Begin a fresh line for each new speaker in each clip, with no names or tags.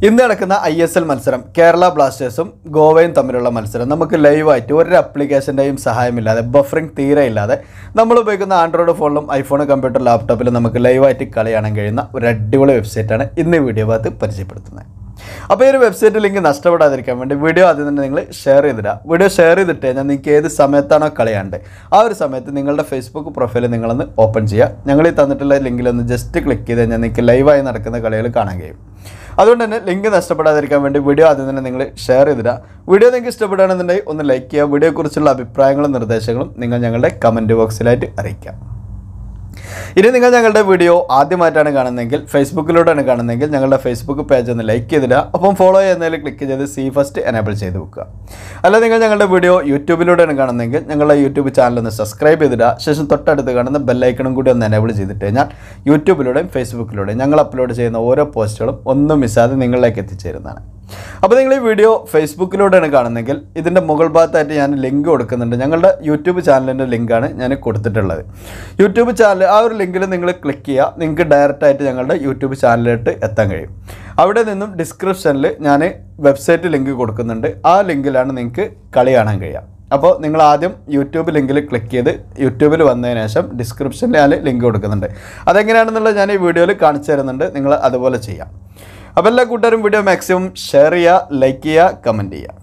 ഇന്ന് നടക്കുന്ന I S L മത്സരം കേരള ബ്ലാസ്റ്റേഴ്സും ഗോവയും തമ്മിലുള്ള മത്സരം നമുക്ക് ലൈവായിട്ട് ഒരു ആപ്ലിക്കേഷൻ്റെയും സഹായമില്ലാതെ ബഫറിംഗ് തീരെ ഇല്ലാതെ നമ്മൾ ഉപയോഗിക്കുന്ന ആൻഡ്രോയിഡ് ഫോണിലും ഐഫോൺ കമ്പ്യൂട്ടർ ലാപ്ടോപ്പിലും നമുക്ക് ലൈവായിട്ട് കളി കാണാൻ കഴിയുന്ന ഒരു അടിപൊളി വെബ്സൈറ്റാണ് ഇന്ന് ഈ വീഡിയോ ഭാഗത്ത് പരിചയപ്പെടുത്തുന്നത് അപ്പോൾ ഈ ഒരു വെബ്സൈറ്റ് ലിങ്ക് നഷ്ടപ്പെടാതിരിക്കാൻ വേണ്ടി വീഡിയോ ആദ്യം തന്നെ നിങ്ങൾ ഷെയർ ചെയ്തിടുക വീഡിയോ ഷെയർ ചെയ്തിട്ട് കഴിഞ്ഞാൽ നിങ്ങൾക്ക് ഏത് സമയത്താണോ കളിയാണ്ട് ആ ഒരു സമയത്ത് നിങ്ങളുടെ ഫേസ്ബുക്ക് പ്രൊഫൈൽ നിങ്ങളൊന്ന് ഓപ്പൺ ചെയ്യുക ഞങ്ങൾ ഈ തന്നിട്ടുള്ള ലിങ്കിലൊന്ന് ജസ്റ്റ് ക്ലിക്ക് ചെയ്ത് കഴിഞ്ഞാൽ നിങ്ങൾക്ക് ലൈവായി നടക്കുന്ന കളികൾ കാണാൻ കഴിയും അതുകൊണ്ട് തന്നെ ലിങ്ക് നഷ്ടപ്പെടാതിരിക്കാൻ വേണ്ടി വീഡിയോ ആദ്യം തന്നെ നിങ്ങൾ ഷെയർ ചെയ്തിടുക വീഡിയോ നിങ്ങൾക്ക് ഇഷ്ടപ്പെടുകയാണെന്നുണ്ടെങ്കിൽ ഒന്ന് ലൈക്ക് ചെയ്യുക വീഡിയോയെക്കുറിച്ചുള്ള അഭിപ്രായങ്ങളും നിർദ്ദേശങ്ങളും നിങ്ങൾ ഞങ്ങളുടെ കമൻറ്റ് ബോക്സിലായിട്ട് അറിയിക്കാം ഇനി നിങ്ങൾ ഞങ്ങളുടെ വീഡിയോ ആദ്യമായിട്ടാണ് കാണുന്നതെങ്കിൽ ഫേസ്ബുക്കിലൂടെയാണ് കാണുന്നതെങ്കിൽ ഞങ്ങളുടെ ഫേസ്ബുക്ക് പേജ് ഒന്ന് ലൈക്ക് ചെയ്തിടുക അപ്പം ഫോളോ ചെയ്യുന്നതിൽ ക്ലിക്ക് ചെയ്ത് സി ഫസ്റ്റ് എനേബിൾ ചെയ്ത് വെക്കുക അല്ല നിങ്ങൾ ഞങ്ങളുടെ വീഡിയോ യൂട്യൂബിലൂടെയാണ് കാണുന്നതെങ്കിൽ ഞങ്ങളുടെ യൂട്യൂബ് ചാനൽ ഒന്ന് സബ്സ്ക്രൈബ് ചെയ്തിടുക ശേഷം തൊട്ടടുത്ത് കാണുന്ന ബെല്ലൈക്കണും കൂടി ഒന്ന് എനേബിൾ ചെയ്തിട്ട് കഴിഞ്ഞാൽ യൂട്യൂബിലൂടെയും ഫേസ്ബുക്കിലൂടെയും ഞങ്ങൾ അപ്ലോഡ് ചെയ്യുന്ന ഓരോ പോസ്റ്റുകളും ഒന്നും മിസ്സാതെ നിങ്ങളിലേക്ക് എത്തിച്ചേരുന്നതാണ് അപ്പോൾ നിങ്ങൾ ഈ വീഡിയോ ഫേസ്ബുക്കിലൂടെയാണ് കാണുന്നതെങ്കിൽ ഇതിൻ്റെ മുകൾ ഭാഗത്തായിട്ട് ഞാൻ ലിങ്ക് കൊടുക്കുന്നുണ്ട് ഞങ്ങളുടെ യൂട്യൂബ് ചാനലിൻ്റെ ലിങ്കാണ് ഞാൻ കൊടുത്തിട്ടുള്ളത് യൂട്യൂബ് ചാനൽ ആ ഒരു ലിങ്കിൽ നിങ്ങൾ ക്ലിക്ക് ചെയ്യുക നിങ്ങൾക്ക് ഡയറക്റ്റായിട്ട് ഞങ്ങളുടെ യൂട്യൂബ് ചാനലിലോട്ട് എത്താൻ കഴിയും അവിടെ നിന്നും ഡിസ്ക്രിപ്ഷനിൽ ഞാൻ വെബ്സൈറ്റ് ലിങ്ക് കൊടുക്കുന്നുണ്ട് ആ ലിങ്കിലാണ് നിങ്ങൾക്ക് കളി കാണാൻ കഴിയുക അപ്പോൾ നിങ്ങൾ ആദ്യം യൂട്യൂബ് ലിങ്കിൽ ക്ലിക്ക് ചെയ്ത് യൂട്യൂബിൽ വന്നതിന് ശേഷം ഡിസ്ക്രിപ്ഷനിൽ ഞാൻ ലിങ്ക് കൊടുക്കുന്നുണ്ട് അതെങ്ങനെയാണെന്നുള്ളത് ഞാൻ ഈ വീഡിയോയിൽ കാണിച്ചു തരുന്നുണ്ട് നിങ്ങൾ അതുപോലെ ചെയ്യാം അപ്പോൾ എല്ലാ കൂട്ടുകാരും വീഡിയോ മാക്സിമം ഷെയർ ചെയ്യുക ലൈക്ക് ചെയ്യുക കമൻറ്റ് ചെയ്യുക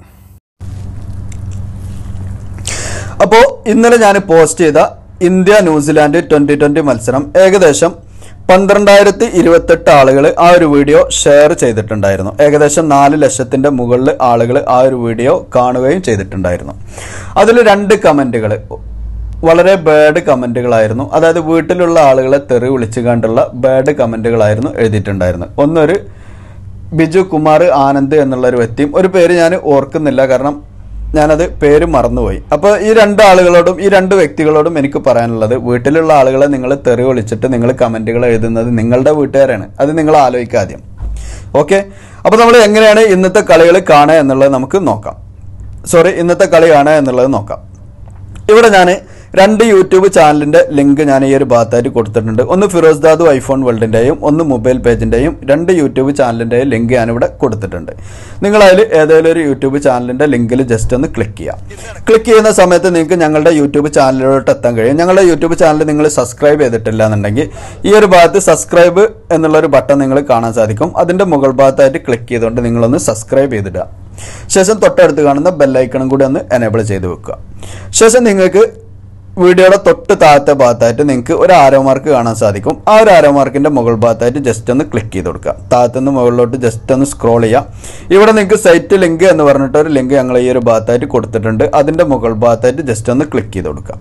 അപ്പോൾ ഇന്നലെ ഞാൻ പോസ്റ്റ് ചെയ്ത ഇന്ത്യ ന്യൂസിലാൻഡ് ട്വൻ്റി ട്വൻ്റി മത്സരം ഏകദേശം പന്ത്രണ്ടായിരത്തി ഇരുപത്തെട്ട് ആളുകൾ ആ ഒരു വീഡിയോ ഷെയർ ചെയ്തിട്ടുണ്ടായിരുന്നു ഏകദേശം നാല് ലക്ഷത്തിൻ്റെ മുകളിൽ ആളുകൾ ആ ഒരു വീഡിയോ കാണുകയും ചെയ്തിട്ടുണ്ടായിരുന്നു അതിൽ രണ്ട് കമൻറ്റുകൾ വളരെ ബാഡ് കമൻറ്റുകളായിരുന്നു അതായത് വീട്ടിലുള്ള ആളുകളെ തെറി വിളിച്ചു കണ്ടുള്ള ബാഡ് കമൻറ്റുകളായിരുന്നു എഴുതിയിട്ടുണ്ടായിരുന്നത് ഒന്നൊരു ബിജു കുമാർ ആനന്ദ് എന്നുള്ള ഒരു വ്യക്തിയും ഒരു പേര് ഞാൻ ഓർക്കുന്നില്ല കാരണം ഞാനത് പേര് മറന്നുപോയി അപ്പോൾ ഈ രണ്ട് ആളുകളോടും ഈ രണ്ട് വ്യക്തികളോടും എനിക്ക് പറയാനുള്ളത് വീട്ടിലുള്ള ആളുകളെ നിങ്ങൾ തെറി വിളിച്ചിട്ട് നിങ്ങൾ കമൻറ്റുകൾ എഴുതുന്നത് നിങ്ങളുടെ വീട്ടുകാരാണ് അത് നിങ്ങൾ ആലോചിക്കുക ആദ്യം ഓക്കെ അപ്പോൾ നമ്മൾ എങ്ങനെയാണ് ഇന്നത്തെ കളികൾ കാണുക എന്നുള്ളത് നമുക്ക് നോക്കാം സോറി ഇന്നത്തെ കളി കാണുക എന്നുള്ളത് നോക്കാം ഇവിടെ ഞാൻ രണ്ട് യൂട്യൂബ് ചാനലിൻ്റെ ലിങ്ക് ഞാൻ ഈ ഒരു ഭാഗത്തായിട്ട് കൊടുത്തിട്ടുണ്ട് ഒന്ന് ഫിറോസ് ദാദു ഐഫോൺ വേൾഡിൻ്റെയും ഒന്ന് മൊബൈൽ പേജിൻ്റെയും രണ്ട് യൂട്യൂബ് ചാനലിൻ്റെയും ലിങ്ക് ഞാനിവിടെ കൊടുത്തിട്ടുണ്ട് നിങ്ങൾ അതിൽ ഏതെങ്കിലും ഒരു യൂട്യൂബ് ചാനലിൻ്റെ ലിങ്കിൽ ജസ്റ്റ് ഒന്ന് ക്ലിക്ക് ചെയ്യാം ക്ലിക്ക് ചെയ്യുന്ന സമയത്ത് നിങ്ങൾക്ക് ഞങ്ങളുടെ യൂട്യൂബ് ചാനലിലോട്ട് എത്താൻ കഴിയും ഞങ്ങളുടെ യൂട്യൂബ് ചാനൽ നിങ്ങൾ സബ്സ്ക്രൈബ് ചെയ്തിട്ടില്ല എന്നുണ്ടെങ്കിൽ ഈ ഒരു ഭാഗത്ത് സബ്സ്ക്രൈബ് എന്നുള്ളൊരു ബട്ടൺ നിങ്ങൾ കാണാൻ സാധിക്കും അതിൻ്റെ മുകൾ ഭാഗത്തായിട്ട് ക്ലിക്ക് ചെയ്തുകൊണ്ട് നിങ്ങളൊന്ന് സബ്സ്ക്രൈബ് ചെയ്തിടുക ശേഷം തൊട്ടടുത്ത് കാണുന്ന ബെല്ലൈക്കണും കൂടി ഒന്ന് എനേബിൾ ചെയ്ത് വെക്കുക ശേഷം നിങ്ങൾക്ക് വീഡിയോയുടെ തൊട്ട് താഴത്തെ ഭാഗത്തായിട്ട് നിങ്ങൾക്ക് ഒരു ആരോ മാർക്ക് കാണാൻ സാധിക്കും ആ ഒരു ആരോ മാർക്കിൻ്റെ മുകൾ ഭാഗത്തായിട്ട് ജസ്റ്റ് ഒന്ന് ക്ലിക്ക് ചെയ്ത് കൊടുക്കുക താഴത്തുനിന്ന് മുകളിലോട്ട് ജസ്റ്റ് ഒന്ന് സ്ക്രോൾ ചെയ്യാം ഇവിടെ നിങ്ങൾക്ക് സൈറ്റ് ലിങ്ക് എന്ന് പറഞ്ഞിട്ട് ഒരു ലിങ്ക് ഞങ്ങൾ ഈ ഒരു ഭാഗത്തായിട്ട് കൊടുത്തിട്ടുണ്ട് അതിൻ്റെ മുകൾ ഭാഗത്തായിട്ട് ജസ്റ്റ് ഒന്ന് ക്ലിക്ക് ചെയ്ത് കൊടുക്കുക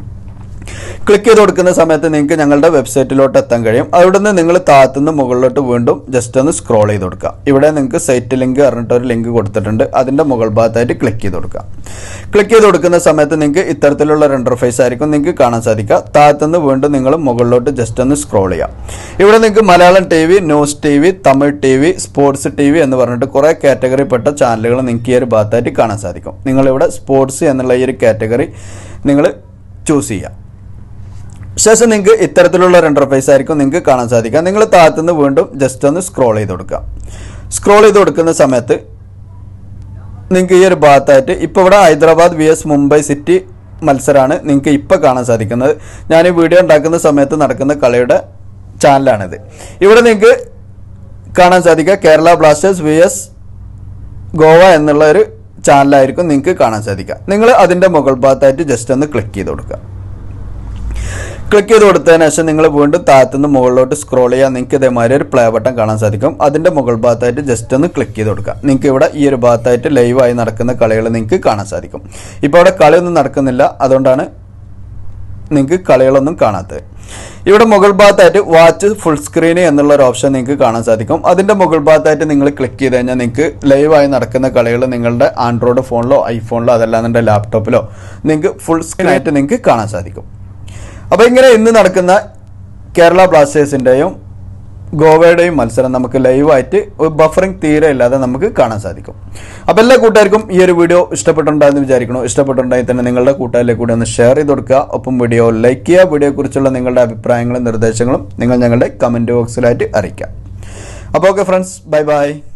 ക്ലിക്ക് ചെയ്ത് കൊടുക്കുന്ന സമയത്ത് നിങ്ങൾക്ക് ഞങ്ങളുടെ വെബ്സൈറ്റിലോട്ട് എത്താൻ കഴിയും അവിടെ നിന്ന് നിങ്ങൾ താഴത്തുനിന്ന് മുകളിലോട്ട് വീണ്ടും ജസ്റ്റ് ഒന്ന് സ്ക്രോൾ ചെയ്ത് കൊടുക്കുക ഇവിടെ നിങ്ങൾക്ക് സൈറ്റ് ലിങ്ക് പറഞ്ഞിട്ട് ഒരു ലിങ്ക് കൊടുത്തിട്ടുണ്ട് അതിൻ്റെ മുകൾ ഭാഗത്തായിട്ട് ക്ലിക്ക് ചെയ്ത് കൊടുക്കുക ക്ലിക്ക് ചെയ്ത് കൊടുക്കുന്ന സമയത്ത് നിങ്ങൾക്ക് ഇത്തരത്തിലുള്ള ഒരു ഇൻ്റർഫേസ് ആയിരിക്കും നിങ്ങൾക്ക് കാണാൻ സാധിക്കുക താഴത്തുനിന്ന് വീണ്ടും നിങ്ങൾ മുകളിലോട്ട് ജസ്റ്റ് ഒന്ന് സ്ക്രോൾ ചെയ്യാം ഇവിടെ നിങ്ങൾക്ക് Malayalam T V news T V Tamil T V sports T V എന്ന് പറഞ്ഞിട്ട് കുറേ കാറ്റഗറിപ്പെട്ട ചാനലുകൾ നിങ്ങൾക്ക് ഈ ഒരു ഭാഗത്തായിട്ട് കാണാൻ സാധിക്കും നിങ്ങളിവിടെ സ്പോർട്സ് എന്നുള്ള ഈ ഒരു കാറ്റഗറി നിങ്ങൾ ചൂസ് ചെയ്യാം ശേഷം നിങ്ങൾക്ക് ഇത്തരത്തിലുള്ള ഒരു ഇൻ്റർഫേസ് ആയിരിക്കും നിങ്ങൾക്ക് കാണാൻ സാധിക്കുക നിങ്ങൾ താഴത്തുനിന്ന് വീണ്ടും ജസ്റ്റ് ഒന്ന് സ്ക്രോൾ ചെയ്ത് കൊടുക്കുക സ്ക്രോൾ ചെയ്ത് കൊടുക്കുന്ന സമയത്ത് നിങ്ങൾക്ക് ഈ ഒരു ഭാഗത്തായിട്ട് ഇപ്പോൾ ഇവിടെ Hyderabad V S Mumbai city മത്സരമാണ് നിങ്ങൾക്ക് ഇപ്പോൾ കാണാൻ സാധിക്കുന്നത് ഞാൻ ഈ വീഡിയോ ഉണ്ടാക്കുന്ന സമയത്ത് നടക്കുന്ന കളിയുടെ ചാനലാണിത് ഇവിടെ നിങ്ങൾക്ക് കാണാൻ സാധിക്കുക Kerala Blasters V S Goa എന്നുള്ള ഒരു ചാനലായിരിക്കും നിങ്ങൾക്ക് കാണാൻ സാധിക്കുക നിങ്ങൾ അതിൻ്റെ മുകൾ ഭാഗത്തായിട്ട് ജസ്റ്റ് ഒന്ന് ക്ലിക്ക് ചെയ്ത് കൊടുക്കുക ക്ലിക്ക് ചെയ്ത് കൊടുത്തതിന് ശേഷം നിങ്ങൾ വീണ്ടും താഴത്തുനിന്ന് മുകളിലോട്ട് സ്ക്രോൾ ചെയ്യാൻ നിങ്ങൾക്ക് ഇതേമാതിരി ഒരു പ്ലേ ബട്ടൺ കാണാൻ സാധിക്കും അതിൻ്റെ മുകൾ ഭാഗത്തായിട്ട് ജസ്റ്റ് ഒന്ന് ക്ലിക്ക് ചെയ്ത് കൊടുക്കുക നിങ്ങൾക്ക് ഇവിടെ ഈ ഒരു ഭാഗത്തായിട്ട് ലൈവായി നടക്കുന്ന കളികൾ നിങ്ങൾക്ക് കാണാൻ സാധിക്കും ഇപ്പോൾ അവിടെ കളിയൊന്നും നടക്കുന്നില്ല അതുകൊണ്ടാണ് നിങ്ങൾക്ക് കളികളൊന്നും കാണാത്തത് ഇവിടെ മുകൾ ഭാഗത്തായിട്ട് വാച്ച് ഫുൾ സ്ക്രീൻ എന്നുള്ള ഒരു ഓപ്ഷൻ നിങ്ങൾക്ക് കാണാൻ സാധിക്കും അതിൻ്റെ മുകൾ ഭാഗത്തായിട്ട് നിങ്ങൾ ക്ലിക്ക് ചെയ്ത് കഴിഞ്ഞാൽ നിങ്ങൾക്ക് ലൈവായി നടക്കുന്ന കളികൾ നിങ്ങളുടെ ആൻഡ്രോയിഡ് ഫോണിലോ ഐഫോണിലോ അതല്ലാന്നുണ്ടെങ്കിൽ ലാപ്ടോപ്പിലോ നിങ്ങൾക്ക് ഫുൾ സ്ക്രീൻ ആയിട്ട് നിങ്ങൾക്ക് കാണാൻ സാധിക്കും അപ്പോൾ ഇങ്ങനെ ഇന്ന് നടക്കുന്ന കേരള ബ്ലാസ്റ്റേഴ്സിൻ്റെയും ഗോവയുടെയും മത്സരം നമുക്ക് ലൈവായിട്ട് ബഫറിംഗ് തീരെ ഇല്ലാതെ നമുക്ക് കാണാൻ സാധിക്കും അപ്പോൾ എല്ലാ കൂട്ടുകാർക്കും ഈ ഒരു വീഡിയോ ഇഷ്ടപ്പെട്ടുണ്ടായെന്ന് വിചാരിക്കണോ ഇഷ്ടപ്പെട്ടുണ്ടെങ്കിൽ തന്നെ നിങ്ങളുടെ കൂട്ടുകാരിലേക്ക് കൂടി ഒന്ന് ഷെയർ ചെയ്ത് കൊടുക്കുക ഒപ്പം വീഡിയോ ലൈക്ക് ചെയ്യുക വീഡിയോയെക്കുറിച്ചുള്ള നിങ്ങളുടെ അഭിപ്രായങ്ങളും നിർദ്ദേശങ്ങളും നിങ്ങൾ ഞങ്ങളുടെ കമൻറ്റ് ബോക്സിലായിട്ട് അറിയിക്കാം അപ്പോൾ ഓക്കെ ഫ്രണ്ട്സ് ബൈ ബൈ